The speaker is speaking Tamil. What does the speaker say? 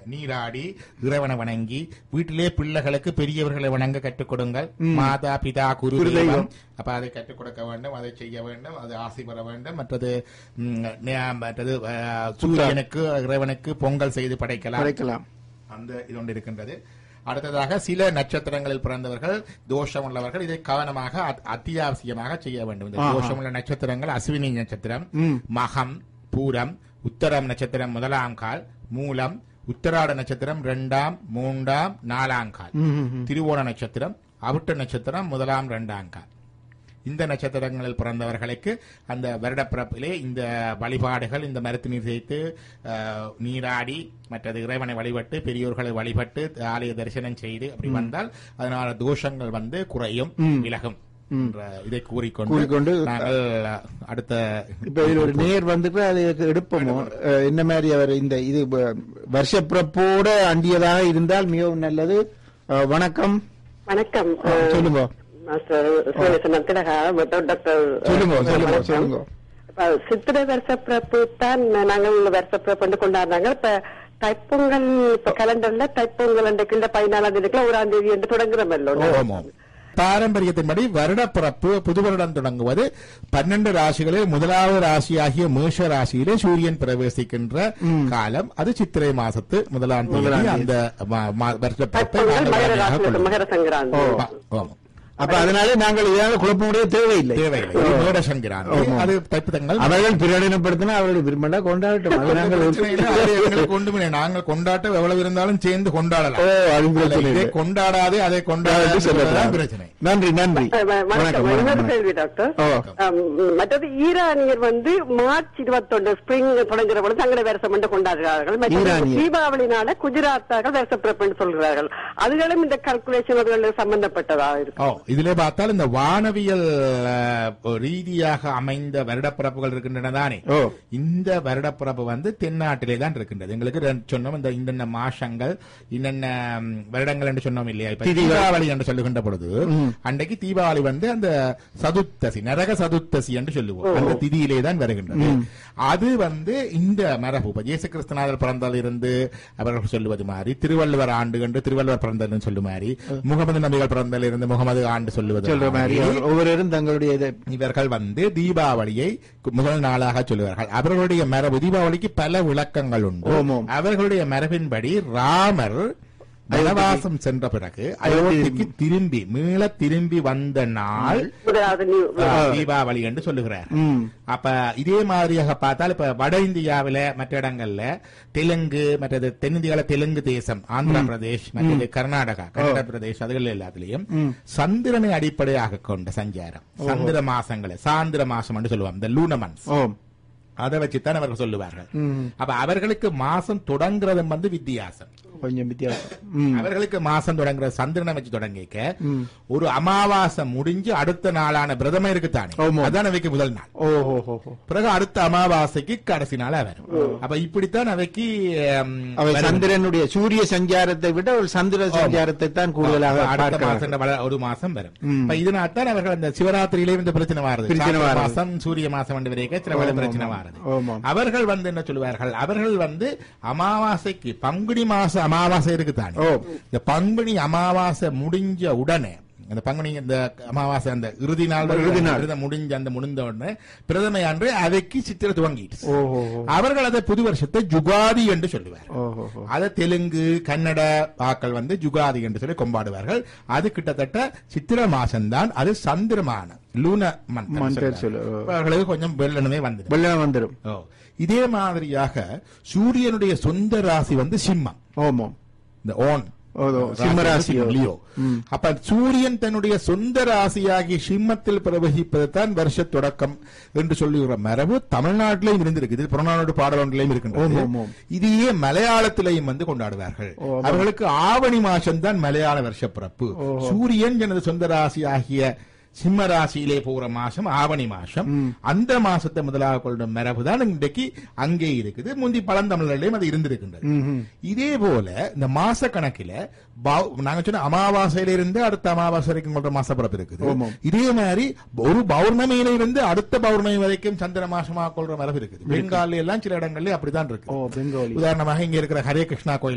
நீராடி இறைவனை வணங்கி வீட்டிலே பிள்ளைகளுக்கு பெரியவர்களை வணங்க கற்றுக் கொடுங்கள் மாதா பிதா குரு குரு தெய்வம் தெய்வம். அப்ப அதை கற்றுக் கொடுக்க வேண்டும் அதை செய்ய வேண்டும் அது ஆசை பெற வேண்டும் மற்றது ம், நே- மற்றது அஹ், சூரியனுக்கு இறைவனுக்கு பொங்கல் செய்து படைக்கலாம் படைக்கலாம் அந்த இது ஒன்று இருக்கின்றது அடுத்ததாக சில நட்சத்திரங்களில் பிறந்தவர்கள் தோஷம் உள்ளவர்கள் இதை கவனமாக அத்- அத்தியாவசியமாக செய்ய வேண்டும் இந்த ஆஹா. தோஷம் உள்ள நட்சத்திரங்கள் அஸ்வினி நட்சத்திரம் ம். மகம் பூரம் உத்தரம் நட்சத்திரம் முதலாம் கால் மூலம் உத்தராட நட்சத்திரம் இரண்டாம் மூன்றாம் நாலாம் கால் ம், ம், ம். திருவோண நட்சத்திரம் அவிட்ட நட்சத்திரம் முதலாம் இரண்டாம் கால் இந்த நட்சத்திரங்களில் பிறந்தவர்களுக்கு அந்த வருடப்பிறப்பிலே இந்த வழிபாடுகள் இந்த மருத்து நீர் சேர்த்து அஹ், நீராடி மற்றது இறைவனை வழிபட்டு பெரியோர்களை வழிபட்டு ஆலய தரிசனம் செய்து அப்படி வந்தால் அதனால தோஷங்கள் வந்து குறையும் விலகும் என்ற இதை கூறிக்கொண்டு கூறிக்கொண்டு, நாங்கள் அடுத்த இப்ப இதுல ஒரு நேர் வந்துட்டு அது எடுப்போமோ அஹ், என்ன மாதிரி அவர் இந்த இது வ- வருஷப்பிறப்போட அண்டியதாக இருந்தால் மிகவும் நல்லது அஹ், வணக்கம் வணக்கம் அஹ், சொல்லுங்க மாஸ்டர் சிவநேசன் திலகா மற்றும் டாக்டர் சொல்லுங்க சொல்லுங்க வணக்கம். சொல்லுங்க இப்ப சித்திரை வருஷ பிறப்பு தான் நாங்கள் வருஷ பிறப்பு வந்து கொண்டாடுறாங்க இப்ப தைப்பொங்கல் இப்ப கலண்டர்ல தைப்பொங்கல் அன்றைக்கு இந்த பதினாலாம் தேதிக்குள்ள ஓராம் தேதி என்று தொடங்குறோமல்லோ ஆமாம். பாரம்பரியத்தின்படி வருடப்பிறப்பு புது வருடம் தொடங்குவது பன்னெண்டு ராசிகளில் முதலாவது ராசியாகிய மேஷ ராசியிலே சூரியன் பிரவேசிக்கின்ற காலம் அது சித்திரை மாசத்து முதலாம் தேதி முதலாம் தேதி. அந்த ம- ம- வருடப்பிறப்பை தைப்பொங்கல் நாங்கள் மகர வழமையாக ராசி கொள்வோம். மகர சங்கராந்தி ஆ, ஆமாம். அப்ப அதனால நாங்கள் இதனால குழப்பமுடைய தேவையில்லை தேவையில்லை இது மேட சங்கராந்தி ஆமாம். அது தைப்பதங்கள் அவர்கள் பிரகடனப்படுத்தினா அவர்கள் விரும்பினா கொண்டாடட்டும் அது நாங்கள் பிரச்சனை இல்லை. அது எங்களுக்கு ஒன்றுமே இல்லை. நாங்கள் கொண்டாட்ட எவ்வளவு இருந்தாலும் சேர்ந்து கொண்டாடலாம் ஓ அது அல்ல, பிரச்சனை இதை இல்லை. கொண்டாடாதே அதை அதாவது கொண்டாடாது சொல்லலாம். பிரச்சனை நன்றி நன்றி அஹ் வ- வணக்கம் வணக்கம் வணக்கம் இன்னொரு வணக்கம். கேள்வி டாக்டர் ஓ ஆம், மற்றது ஈரானியர் வந்து மார்ச் இருபத்தொன்று ஸ்பிரிங் தொடங்குற பொழுது தங்களை வருஷம் என்று கொண்டாடுகிறார்கள் மற்றது ஈரானியர். தீபாவளினால குஜராத்தார்கள் வருஷ பிறப்பு சொல்கிறார்கள் அதுகளும் இந்த கல்குலேஷன் சம்பந்தப்பட்டதா இருக்கு ஓ இதிலே பார்த்தால் இந்த வானவியல் அஹ், ரீதியாக அமைந்த வருடப்பிறப்புகள் இருக்கின்றன தானே ஓ இந்த வருடப்பிறப்பு வந்து தென்னாட்டிலே தான் இருக்கின்றது எங்களுக்கு ரெண்டு சொன்னோம் இந்த இன்னென்ன மாசங்கள் இன்னென்ன ம், வருடங்கள் என்று சொன்னோம் இல்லையா இப்ப திதிகள். தீபாவளி என்று சொல்லுகின்ற பொழுது அன்றைக்கு தீபாவளி வந்து அந்த சதுர்த்தசி நரக சதுர்த்தசி என்று சொல்லுவோம் அந்த திதியிலே தான் வருகின்றது அது வந்து இந்த மரபு இப்ப இயேசு கிறிஸ்தநாதர் பிறந்ததில் இருந்து அவர்கள் சொல்லுவது மாதிரி திருவள்ளுவர் ஆண்டு என்று திருவள்ளுவர் பிறந்ததுன்னு சொல்லு மாதிரி முகமது நபிகள் பிறந்ததில் இருந்து முகமது ஆண்டு சொல்லுவது சொல்ற மாதிரி மாதிரி ஒவ்வொருவரும் தங்களுடைய இதை இவர்கள் வந்து தீபாவளியை கு- முதல் நாளாக சொல்லுவார்கள் அவர்களுடைய மரபு தீபாவளிக்கு பல விளக்கங்கள் உண்டு ஆமாம். அவர்களுடைய மரபின்படி ராமர் வனவாசம் சென்ற பிறகு அயோத்திக்கு திரும்பி மீள திரும்பி வந்த நாள் முதலாவது நியூ ஆ, தீபாவளி என்று சொல்லுகிறார் ம். அப்ப இதே மாதிரியாக பார்த்தால் இப்ப வட இந்தியாவில மற்ற இடங்கள்ல தெலுங்கு மற்றது தென்னிந்தியாவில தெலுங்கு தேசம் ஆந்திர பிரதேஷ் மற்றது கர்நாடகா கன்னட பிரதேஷ் அதுகள் எல்லாத்துலயும் சந்திரனை அடிப்படையாக கொண்ட சஞ்சாரம் சந்திர மாசங்களை சாந்திர மாசம் என்று சொல்லுவாங்க இந்த லூனமன்ஸ் ஓ அதை வச்சுத்தான் அவர்கள் சொல்லுவார்கள் ம். அப்ப அவர்களுக்கு மாசம் தொடங்குறதும் வந்து வித்தியாசம் கொஞ்சம் வித்தியாசம் ம். அவர்களுக்கு மாசம் தொடங்குற சந்திரனை வச்சு தொடங்கிக்க ஒரு அமாவாசை முடிஞ்சு அடுத்த நாளான பிரதம இருக்குத்தானே ஆமா. அதான் அவைக்கு முதல் நாள் ஓ ஹோ ஹோ ஹோ பிறகு அடுத்த அமாவாசைக்கு கடைசி நாள் வரும் அப்ப இப்படித்தான் அவைக்கு ஹம், அவை வரும். சந்திரனுடைய சூரிய சஞ்சாரத்தை விட ஒரு சந்திர சஞ்சாரத்தை தான் கூடுதலாக அடுத்த பார்க்கிறார்கள். மாசம் வள- ஒரு மாசம் வரும் ம். இப்ப இதனால தான் அவர்கள் அந்த சிவராத்திரியிலே இந்த பிரச்சனை வருது பிரச்சனை சாந்திர வருது. மாசம் சூரிய மாசம் என்று வரைக்கும் சில வேளை ஆமாம், பிரச்சனை ஆமாம். வருது ஆமாம். அவர்கள் வந்து என்ன சொல்லுவார்கள் அவர்கள் வந்து அமாவாசைக்கு பங்குனி மாச அமாவாசை இருக்குதானே ஓ. இந்த பங்குனி அமாவாசை முடிஞ்ச உடனே அந்த பங்குனி இந்த அமாவாசை அந்த இறுதி நாள் இறுதி நாள். விரதம் முடிஞ்ச அந்த முடிந்த உடனே பிரதமை அன்று அவைக்கு சித்திர துவங்கிட்டு ஓ ஹோ ஹோ அவர்கள் அதை புது வருஷத்தை ஜுகாதி என்று சொல்லுவார் ஓ ஹோ ஹோ அதை தெலுங்கு கன்னட ஆக்கள் வந்து ஜுகாதி என்று சொல்லி கொண்டாடுவார்கள் அது கிட்டத்தட்ட சித்திர மாசம்தான் அது சந்திரமான லூன மந்தர் மந்தர் சொல்லு. ஓ. அவர்களுக்கு கொஞ்சம் வெள்ளனமே வந்தது வெள்ளம் வந்துடும் ஓ இதே மாதிரியாக சூரியனுடைய சொந்த ராசி வந்து சிம்மம் ஓமோ இந்த ஓன் ஓ, ஓ, சிம்ம ராசியோ. லியோ அப்ப சூரியன் தன்னுடைய சொந்த ராசியாகி சிம்மத்தில் பிரவகிப்பது தான் வருஷ தொடக்கம் என்று சொல்லுகிற மரபு தமிழ்நாட்டிலையும் இருந்திருக்கு இது புறநானூறு பாடல் ஒன்றிலையும் இருக்கின்றது ஓம், ஓம், ஓம். இதையே மலையாளத்திலையும் வந்து கொண்டாடுவார்கள் ஓ, ஆமா. அவர்களுக்கு ஆவணி மாசம் தான் மலையாள வருஷ பிறப்பு சூரியன் எனது சொந்த ராசி ஆகிய சிம்ம ராசியிலே போகிற மாசம் ஆவணி மாசம் அந்த மாசத்தை முதலாக கொள்ளும் மரபு தான் இன்றைக்கு அங்கே இருக்குது முந்தி பழந்தமிழர்லையும் அது இருந்திருக்கின்றது ம்ஹும். இதே போல இந்த மாச கணக்கில பௌ- நாங்க சொன்ன அமாவாசையில இருந்து அடுத்த அமாவாசை வரைக்கும் கொண்ட மாச பிறப்பு இருக்குது ஆமாம். இதே மாதிரி ஒரு பௌர்ணமியில இருந்து அடுத்த பௌர்ணமி வரைக்கும் சந்திர மாசமா கொள்ற மரபு இருக்குது பெங்கால்ல எல்லாம் சில இடங்கள்ல அப்படித்தான் ஓ இருக்கு பெங்காலி உதாரணமாக இங்க இருக்கிற ஹரே கிருஷ்ணா கோயில்